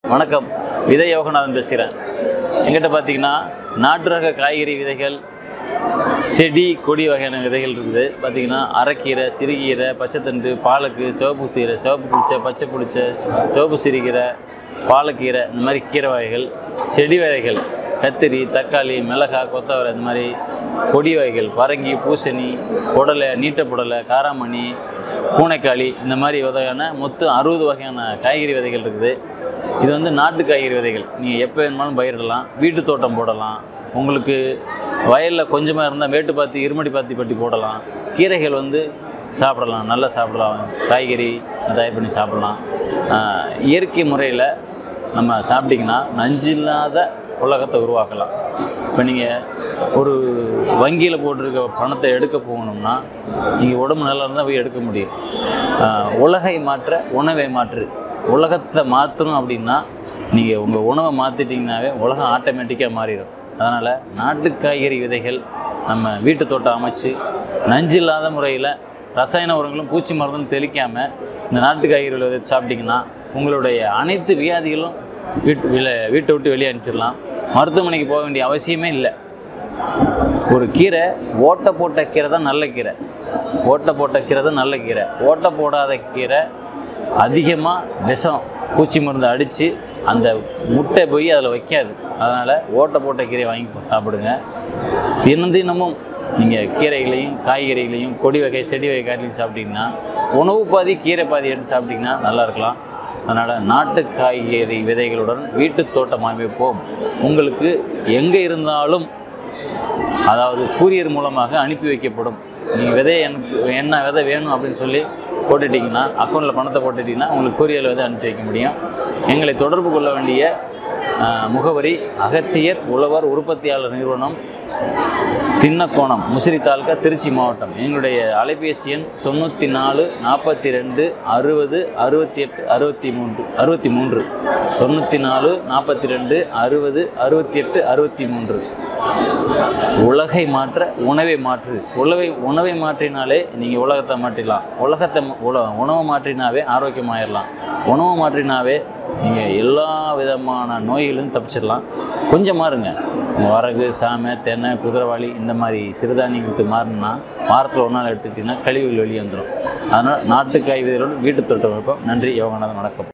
வணக்கம் விதை யோகநாதன் பேசுகிறேன் எங்கிட்ட பார்த்தீங்கன்னா நாட்டு ரக காய்கறி விதைகள் செடி கொடி வகையான விதைகள் இருக்குது பார்த்தீங்கன்னா அரைக்கீரை சிறுகீரை பச்சைத்தண்டு பாலக்கு சிவப்பு கீரை சிவப்பு புளிச்சை பச்சை புளிச்சை சிவப்பு சிறுகீரை பாலக்கீரை இந்த மாதிரி கீரை வகைகள் செடி வகைகள் கத்திரி தக்காளி மிளகாய் கொத்தவரை இந்த மாதிரி கொடி வகைகள் பரங்கி பூசணி புடலை நீட்ட புடலை காராமணி பூனைக்காளி இந்த மாதிரி வகையான மொத்தம் அறுபது வகையான காய்கறி விதைகள் இருக்குது இது வந்து நாட்டு காய்கறி விதைகள் நீங்கள் எப்போ வேணுமாலும் பயிரிடலாம் வீட்டு தோட்டம் போடலாம் உங்களுக்கு வயலில் கொஞ்சமாக இருந்தால் மேட்டு பாத்தி இருமடி பாத்தி பட்டி போடலாம் கீரைகள் வந்து சாப்பிடலாம் நல்லா சாப்பிடலாம் காய்கறி தயார் பண்ணி சாப்பிடலாம் ஆஹ் இயற்கை முறையில் நம்ம சாப்பிட்டிங்கன்னா நஞ்சு இல்லாத உலகத்தை உருவாக்கலாம் இப்போ நீங்கள் ஒரு வங்கியில் போட்டிருக்க பணத்தை எடுக்க போகணும்னா நீங்கள் உடம்பு நல்லா இருந்தால் போய் எடுக்க முடியும் ஆஹ் உலகை மாற்ற உணவை மாற்று உலகத்தை மாற்றணும் அப்படின்னா நீங்கள் உங்கள் உணவை மாற்றிட்டிங்கனாவே உலகம் ஆட்டோமேட்டிக்காக மாறிடும் அதனால் நாட்டு காய்கறி விதைகள் நம்ம வீட்டு தோட்டம் அமைச்சு நஞ்சு இல்லாத முறையில் ரசாயன உரங்களும் பூச்சி மருந்தும் தெளிக்காமல் இந்த நாட்டு காய்கறி விதை சாப்பிட்டிங்கன்னா உங்களுடைய அனைத்து வியாதிகளும் வீட்டு வில வீட்டை விட்டு வெளியே அனுப்பிச்சிடலாம் மருத்துவமனைக்கு போக வேண்டிய அவசியமே இல்லை ஒரு கீரை ஓட்டை போட்ட கீரை தான் நல்ல கீரை ஓட்டை போட்ட கீரை தான் நல்ல கீரை ஓட்டை போடாத கீரை அதிகமாக விஷம் பூச்சி மருந்து அடித்து அந்த முட்டை போய் அதில் வைக்காது அதனால் ஓட்டை போட்ட கீரையை வாங்கி சாப்பிடுங்க தினம் தினமும் நீங்கள் கீரைகளையும் காய்கறிகளையும் கொடி வகை செடி வகை காய்களையும் சாப்பிட்டீங்கன்னா உணவு பாதி கீரை பாதி எடுத்து சாப்பிட்டிங்கன்னா நல்லா இருக்கலாம் அதனால் நாட்டு காய்கறி விதைகளுடன் வீட்டு தோட்டம் அமைப்போம் உங்களுக்கு எங்கே இருந்தாலும் அதாவது கூரியர் மூலமாக அனுப்பி வைக்கப்படும் நீங்கள் விதையை எனக்கு என்ன விதை வேணும் அப்படின்னு சொல்லி போட்டுட்டிங்கன்னா அக்கௌண்ட்டில் பணத்தை போட்டுட்டிங்கன்னா உங்களுக்கு கூரியரில் விதை அனுப்பி வைக்க முடியும் எங்களை தொடர்பு கொள்ள வேண்டிய ஆஹ், முகவரி அகத்தியர் உழவர் உற்பத்தியாளர் நிறுவனம் தின்னக்கோணம் முசிறி தாலுக்கா திருச்சி மாவட்டம் எங்களுடைய அலைபேசி எண் தொண்ணூற்றி நாலு நாற்பத்தி ரெண்டு அறுபது அறுபத்தி எட்டு அறுபத்தி மூன்று அறுபத்தி மூன்று தொண்ணூற்றி நாலு நாற்பத்தி ரெண்டு அறுபது அறுபத்தி எட்டு அறுபத்தி மூன்று உலகை மாற்ற உணவை மாற்று உணவை உணவை மாற்றினாலே நீங்கள் உலகத்தை மாற்றிடலாம் உலகத்தை ம- உல உணவை மாற்றினாவே ஆரோக்கியமாயிடலாம் உணவை மாற்றினாவே நீங்கள் எல்லா விதமான நோய்களும் தப்பிச்சிடலாம் கொஞ்சம் மாறுங்க உங்க வரகு சாமை தென்னை குதிரைவாளி இந்த மாதிரி சிறுதானியங்களுக்கு மாறினா வாரத்தில் ஒரு நாள் எடுத்துக்கிட்டிங்கன்னா கழிவுகள் வெளியே வந்துடும் அதனால் நாட்டு காய்கறிகளோடு வீட்டு தோட்டம் வைப்போம் நன்றி யோகநாதன் வணக்கம்